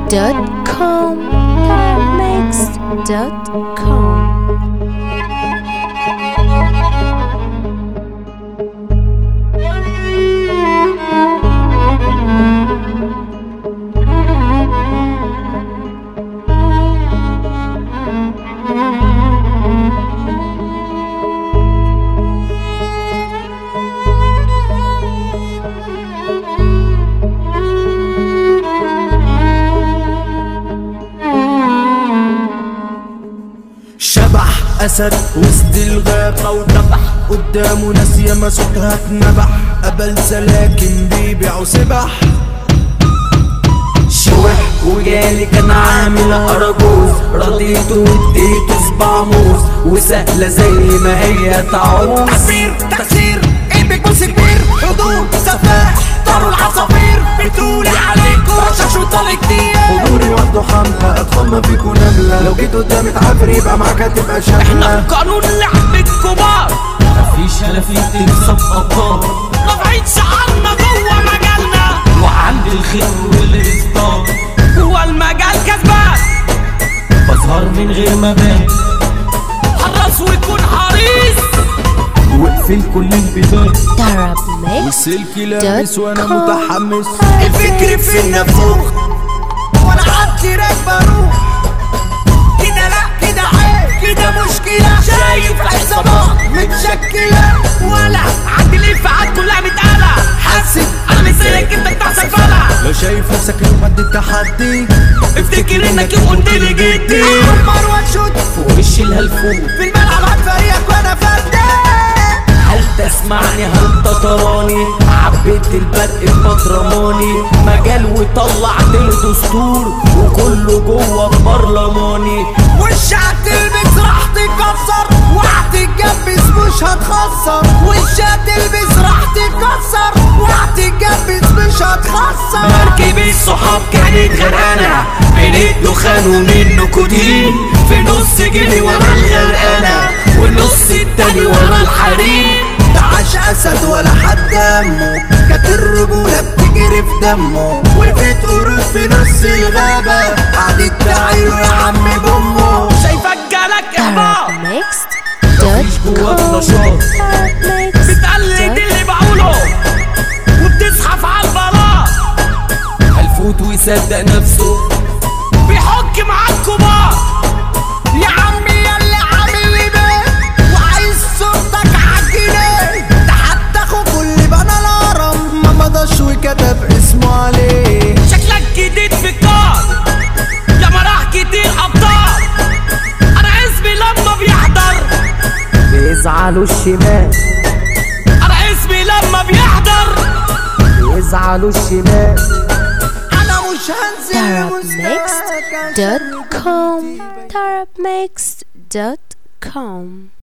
arabmix.com arabmix.com شبح اسد وسط الغابة وذبح قدامه ناس ياما صوتها اتنبح قبل سلاكن بيبيعوا سبح شوح وجالي كان عامل اراجوز رضيته واديته صباع موز وسهلة زي ما هي تعوز تكسير تكسير ايبك بوس كبير حضور سفاح طاروا العصافير بتقولي عليكم رشاش وطلق كتير حضوري وحده حملة اتخمى فيكوا نملة لو جيت قدامي تعافر يبقى معاك هتبقى شاملة قانون لعبة كبار مفيش هلافيت تكسب ابطال رافعين شعارنا جوه مجالنا وعند الخير والاصدار هو المجال كسبان بظهر من غير ما بان حرص ويكون حريص واقفل كل البيبان arabmix والسلك لابس وانا com. متحمس الفكر في النافوخ وانا عندي راكبه روح كده لا كده عيب كده مشكلة شايف العصابات متشكلة ولا عندي الانفعال كلها متقلة حاسس انا مش زيك انت بتاع سفالة لو شايف نفسك يوم قد التحدي افتكر انك يوم قلت لي جدي عمر وشوت في وش الهلفوت في الملعب هتفريقك وانا فدان هل تسمعني هل تطراني عبيت البرق ببطرماني مجال وطلعت له دستور وكله جوه البرلماني وش هتلبس راح تكسر وهتتجبس مش هتخسر وش هتلبس راح تكسر وهتتجبس مش هتخسر مركب الصحاب كانت غرقانة بين الدخان ومن النيكوتين في نص جنيه ورا الغرقانة والنص التاني ورا الحريم تعاش اسد ولا حد دمه كانت الرجولة بتجري في دمه وقفت قرود في نص الغابة قعدت تعيله يا عم بامه شايفك جالك احباط arabmix.com نشاط بتقلد اللي بقوله وبتزحف على البلاط هلفوت ويصدق نفسه بيحك مع الكبار يا عمي ياللي عامل لي بيه وعايز صورتك عالجنيه ده حتى اخوك اللي بنى الهرم ما مضاش وكتب اسمه عليه شكلك جديد في الكار يا مراح كتير ابطال انا اسمي لما بيحضر بيزعلوا الشمال انا اسمي لما بيحضر بيزعلوا الشمال انا مش هنزل arabmix.com arabmix.com